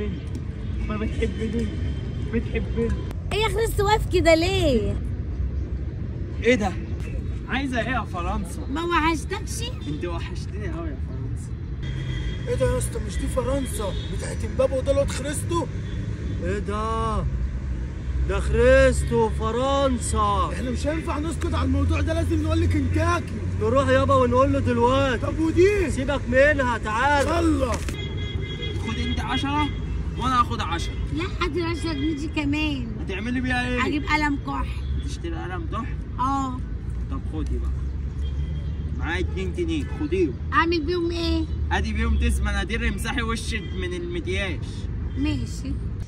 بتحبني ما بتحبني بتحبني ايه يا خريست واقف كده ليه ايه ده عايزه ايه يا فرنسا ما وحشتكش انت وحشتني قوي يا فرنسا ايه ده يا اسطى مش دي فرنسا بتاعت امبابي وده الواد خريستو ايه ده ده خريستو فرنسا احنا مش هينفع نسكت على الموضوع ده لازم نقول لك كنتاكي نروح يابا ونقول له دلوقتي طب ودي سيبك منها تعال يلا خد انت 10 وانا هاخد 10 لا هات ال 10 جنيه دي كمان هتعملي بيها ايه؟ اجيب قلم كح تشتري قلم ضح اه طب خدي بقى معايا 2 جنيه خديهم اعمل بيهم ايه ادي بيهم تسمى مناديل امسحي وشك من المكياج ماشي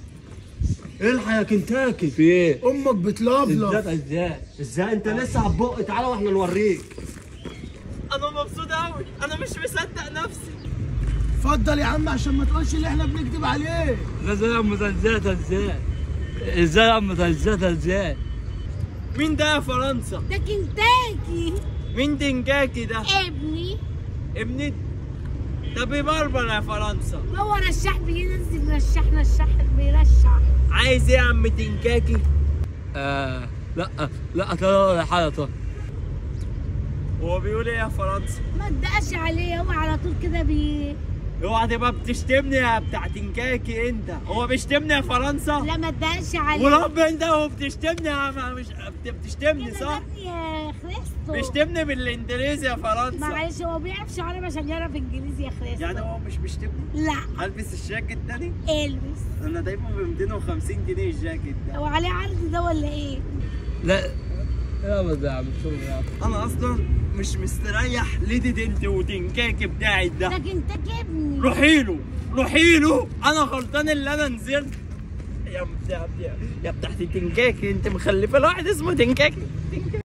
الحق يا كنتاكي في ايه؟ امك بتلفلف ازاي؟ ازاي انت لسه هتبق تعالى واحنا نوريك انا مبسوط قوي انا مش مصدق نفسي اتفضل يا عم عشان ما تقولش اللي احنا بنكذب عليه ازاي يا ام زيتها ازاي؟ ازاي يا ام زيتها ازاي؟ مين ده يا فرنسا؟ ده كنتاكي مين دنجاكي ده؟ ابني ابني طب يبربر يا فرنسا هو رشاح بينزل بيرشحنا الشحن بيرشح عايز ايه يا عم دنجاكي؟ آه لا لا ترى حاجه طيب هو بيقول ايه يا فرنسا؟ ما تدقش عليه هو على طول كده بي اوعى تبقى بتشتمني يا بتاع دنجاكي انت هو بيشتمني يا فرنسا؟ لا ما تدقش عليه ورب انت هو بتشتمني يا عم مش بت- بتشتمني كده صح؟ ده يا خريستو بيشتمني بالانجليزي يا فرنسا معلش هو بيعرفش عربي عشان يعرف انجليزي يا خريستو يعني هو مش بيشتمني لا البس الجاكيت تاني البس انا دايما ب 250 جنيه الجاكيت ده هو عليه عرض ده ولا ايه لا لا بس يا عم شو يا عم انا اصلا مش مستريح لدي انت ودنكاكي بتاعي ده ده كنتاكي ابني روحي له روحي له انا غلطان اللي انا نزلت يا بتاع يا بتاعت الدنكاكي انت مخلفه لواحد اسمه دنكاكي